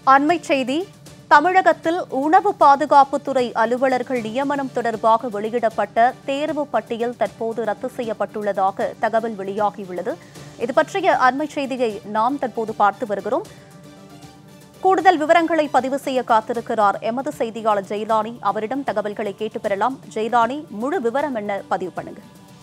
அண்மை செய்தி தமிழகத்தில் உணவு பாதுகாப்புத்துறை அலுவலர்கள் நியமனம் தொடர்பாக வெளியிடப்பட்ட தேர்வு பட்டியல் தற்போது ரத்து செய்யப்பட்டுள்ளதாக தகவல் வெளியாகியுள்ளது இது பற்றிய அண்மை செய்தியை நாம் தற்போது பார்த்து வருகிறோம் கூடுதல் விவரங்களை பதிவு செய்ய காத்திருக்கிறார் எமது செய்தியாளர் ஜெயலானி அவரிடம் தகவல்களை கேட்டு பெறலாம் ஜெயலானி முழு விவரம் என்ன பதிவு பண்ணுங்க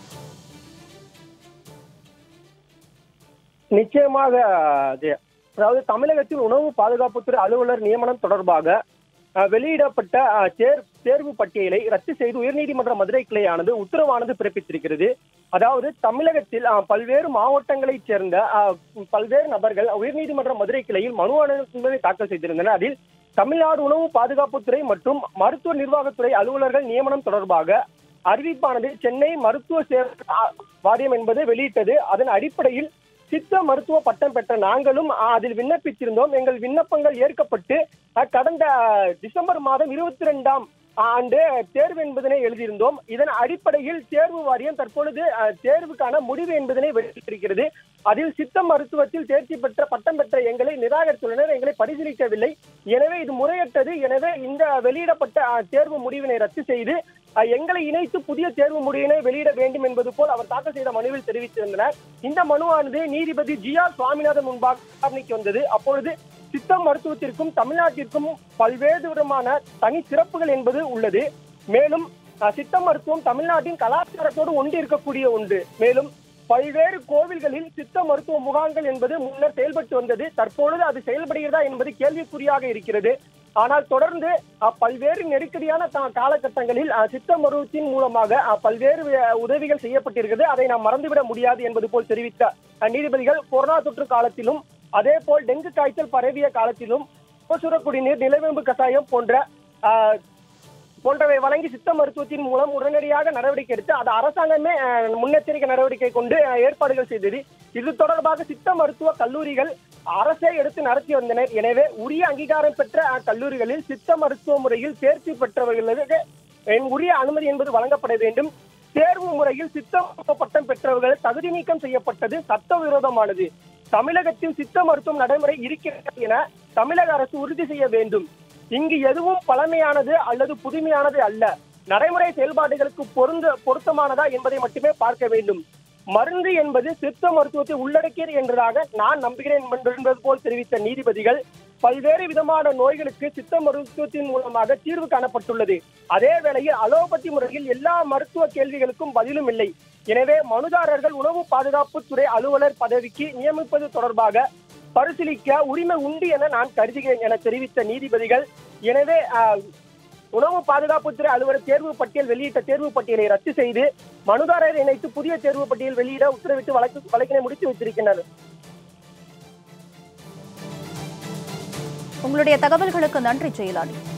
நிச்சயமாக ஜெயா. அதாவது தமிழகத்தில் உணவு பாதுகாப்புத்துறை அலுவலர் நியமனம் தொடர்பாக அஹ், வெளியிடப்பட்ட அஹ், தேர் தேர்வு பட்டியலை ரத்து செய்து உயர்நீதிமன்ற மதுரை கிளையானது உத்தரவானது பிறப்பித்திருக்கிறது அதாவது தமிழகத்தில் அஹ், பல்வேறு மாவட்டங்களைச் சேர்ந்த அஹ், பல்வேறு நபர்கள் உயர்நீதிமன்ற மதுரை கிளையில் மனு அனுமதி தாக்கல் செய்திருந்தனர் அதில் தமிழ்நாடு உணவு பாதுகாப்புத்துறை மற்றும் மருத்துவ நிர்வாகத்துறை அலுவலர்கள் நியமனம் தொடர்பாக அறிவிப்பானது சென்னை மருத்துவ சேவை அஹ், வாரியம் என்பது வெளியிட்டது அதன் அடிப்படையில் சித்த மருத்துவ பட்டம் பெற்ற நாங்களும் அஹ், அதில் விண்ணப்பித்திருந்தோம் எங்கள் விண்ணப்பங்கள் ஏற்கப்பட்டு அஹ், கடந்த அஹ், டிசம்பர் மாதம் இருபத்தி ரெண்டாம் ஆண்டு தேர்வு என்பதனை எழுதியிருந்தோம் இதன் அடிப்படையில் தேர்வு வாரியம் தற்பொழுது அஹ், தேர்வுக்கான முடிவு என்பதனை வெளியிட்டிருக்கிறது அதில் சித்த மருத்துவத்தில் தேர்ச்சி பெற்ற பட்டம் பெற்ற எங்களை நிராகரித்துள்ளனர் எங்களை பரிசீலிக்கவில்லை எனவே இது முறையற்றது எனவே இந்த வெளியிடப்பட்ட அஹ், தேர்வு முடிவினை ரத்து செய்து அஹ், எங்களை இணைத்து புதிய தேர்வு முடிவினை வெளியிட வேண்டும் என்பது போல் அவர் தாக்கல் செய்த மனுவில் தெரிவித்திருந்தனர் இந்த மனுவானது நீதிபதி ஜி ஆர் சுவாமிநாதன் முன்பாக விசாரணைக்கு வந்தது அப்பொழுது சித்த மருத்துவத்திற்கும் தமிழ்நாட்டிற்கும் பல்வேறு விதமான தனி சிறப்புகள் என்பது உள்ளது மேலும் அஹ், சித்த மருத்துவம் தமிழ்நாட்டின் கலாச்சாரத்தோடு ஒன்றி இருக்கக்கூடிய ஒன்று மேலும் பல்வேறு கோவில்களில் சித்த மருத்துவ முகாம்கள் என்பது முன்னர் செயல்பட்டு வந்தது தற்பொழுது அது செயல்படுகிறதா என்பது கேள்விக்குறியாக இருக்கிறது ஆனால் தொடர்ந்து அஹ், பல்வேறு நெருக்கடியான தா- காலகட்டங்களில் அஹ், சித்த மருத்துவத்தின் மூலமாக அஹ், பல்வேறு அஹ், உதவிகள் செய்யப்பட்டிருக்கிறது அதை நாம் மறந்துவிட முடியாது என்பது போல் தெரிவித்த அஹ், நீதிபதிகள் கொரோனா தொற்று காலத்திலும் அதே போல் டெங்கு காய்ச்சல் பரவிய காலத்திலும் சுர குடிநீர் நிலவேம்பு கஷாயம் போன்ற அஹ், போன்றவை வழங்கி சித்த மருத்துவத்தின் மூலம் உடனடியாக நடவடிக்கை எடுத்து அது அரசாங்கமே அஹ், முன்னெச்சரிக்கை நடவடிக்கை கொண்டு அஹ், ஏற்பாடுகள் செய்தது இது தொடர்பாக சித்த மருத்துவ கல்லூரிகள் அரசே எடுத்து நடத்தி வந்தனர் எனவே உரிய அங்கீகாரம் பெற்ற அஹ், கல்லூரிகளில் சித்த மருத்துவ முறையில் தேர்ச்சி பெற்றவர்களுக்கு அஹ், உரிய அனுமதி என்பது வழங்கப்பட வேண்டும் தேர்வு முறையில் சித்த மருத்துவ பட்டம் பெற்றவர்கள் தகுதி நீக்கம் செய்யப்பட்டது சட்டவிரோதமானது தமிழகத்தில் சித்த மருத்துவம் நடைமுறை இருக்கிறது என தமிழக அரசு உறுதி செய்ய வேண்டும் இங்கு எதுவும் பழமையானது அல்லது புதுமையானது அல்ல நடைமுறை செயல்பாடுகளுக்கு பொருந்த பொருத்தமானதா என்பதை மட்டுமே பார்க்க வேண்டும் மருந்து என்பது சித்த மருத்துவத்தை உள்ளடக்கியது என்றதாக நான் நம்புகிறேன் என்பது போல் தெரிவித்த நீதிபதிகள் பல்வேறு விதமான நோய்களுக்கு சித்த மருத்துவத்தின் மூலமாக தீர்வு காணப்பட்டுள்ளது அதே வேளையில் அலோபதி முறையில் எல்லா மருத்துவ கேள்விகளுக்கும் பதிலும் இல்லை எனவே மனுதாரர்கள் உணவு பாதுகாப்புத்துறை அலுவலர் பதவிக்கு நியமிப்பது தொடர்பாக பரிசீலிக்க உரிமை உண்டு என நான் கருதுகிறேன் என தெரிவித்த நீதிபதிகள் எனவே ஆஹ், உணவு பாதுகாப்புத்துறை அலுவலர் தேர்வு பட்டியல் வெளியிட்ட தேர்வு பட்டியலை ரத்து செய்து மனுதாரரை இணைத்து புதிய தேர்வு பட்டியல் வெளியிட உத்தரவிட்டு வழக்கு வழக்கினை முடித்து வைத்திருக்கின்றனர் உங்களுடைய தகவல்களுக்கு நன்றி ஜெயலானி